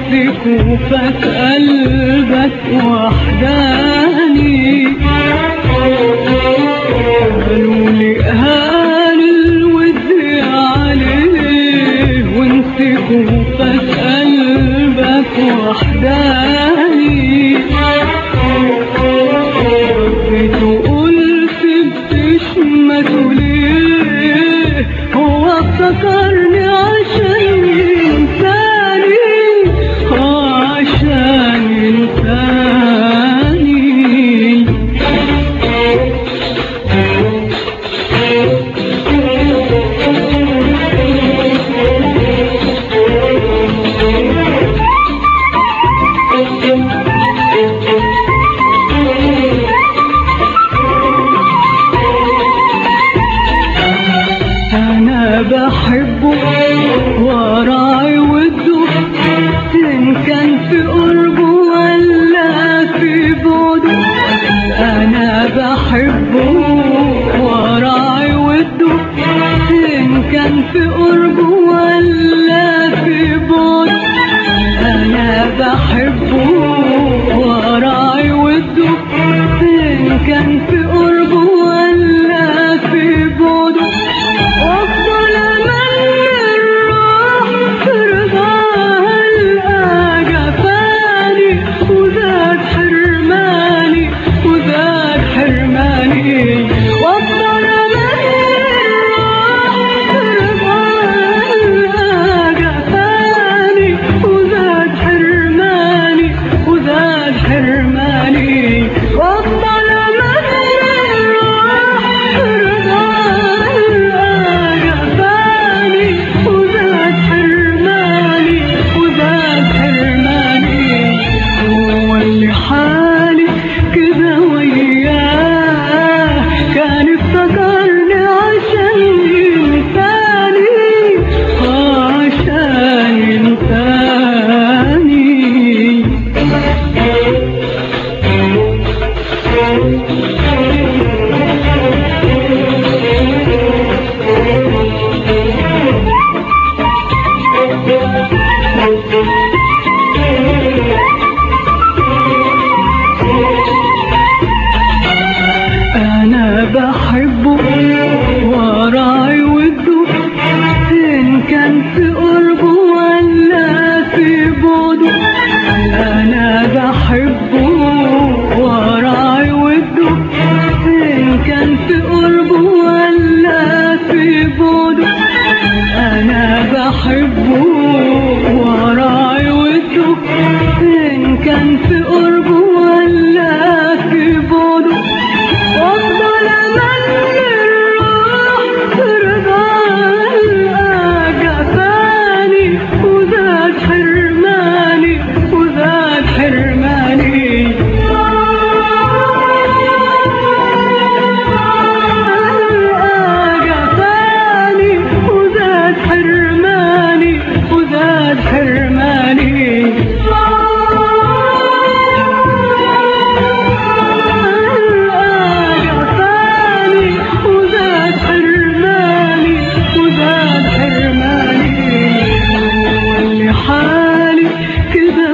وامسك وفات قلبك وحداني قالوا لي هان الود عليه وامسك وفات قلبك وحداني جيت وقلت بتشمت ليه هو افتكرني عشان ينساني اه عشان ينساني انا بحبه وراعي وده ان كان في قربه ولا في بعده انا بحبه وراعي وده ان كان في قربه ولا في بعده انا بحبه وراعي وده ان كان في قربه ولا في بعده وافضل امني الروح في رضاها القى جفاني وزاد حرماني وزاد حرماني وافضل امني الروح في رضاها القى جفاني وزاد حرماني وزاد حرماني وافضل امني الروح في رضاها القى جفاني وزاد حرماني وزاد حرماني هو اللي حالي كده وياه كان افتكرني عشان ينساني آه عشان ينساني انا بحبه وراعي وده ان كان في قربه ولا في بعده انا بحبه وراعي وده ان كان في قربه ولا في بعده انا بحبه وراعي وده ان كان في قربه ولا في بعده وافضل امني الروح في رضاها القى جفاني وزاد حرماني وزاد حرماني القى جفاني وزاد حرماني وزاد حرماني جفاني وزاد حرماني وزاد حرماني واللي حالي كده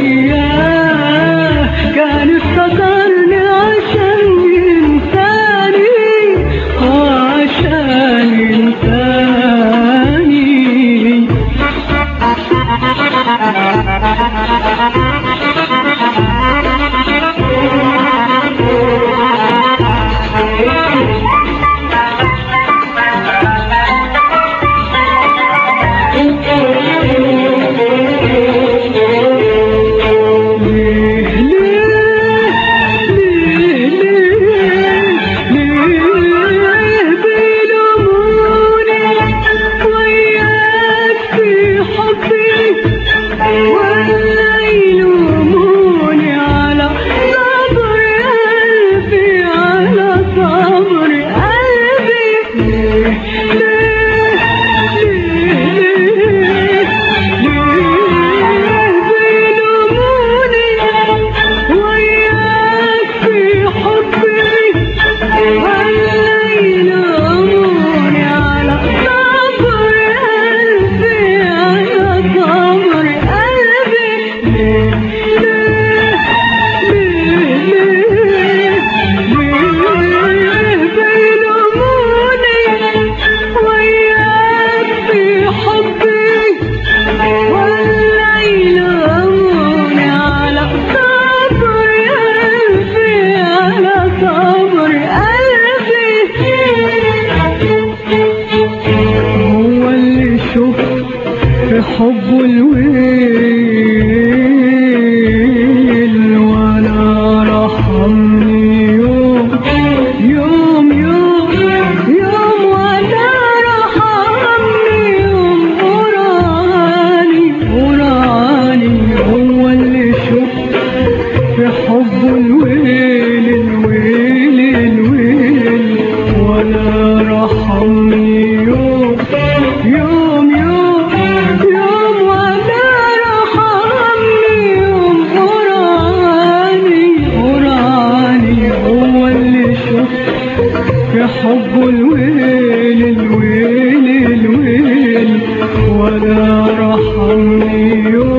وياه كان افتكرني عشان ينساني آه عشان ينساني ليه ليه ليه ليه ليه بيلوموني وياك في حبي ولا يلوموني الويل ولا رحمني يوم يوم يوم يوم ولا رحمني يوم وراني وراني هو اللي شفت في حبه الويل الويل الويل ولا رحمني يوم يوم يوم يوم ولا رحمني يوم وراني وراني هو اللي شفت في حبه الويل الويل الويل ولا رحمني يوم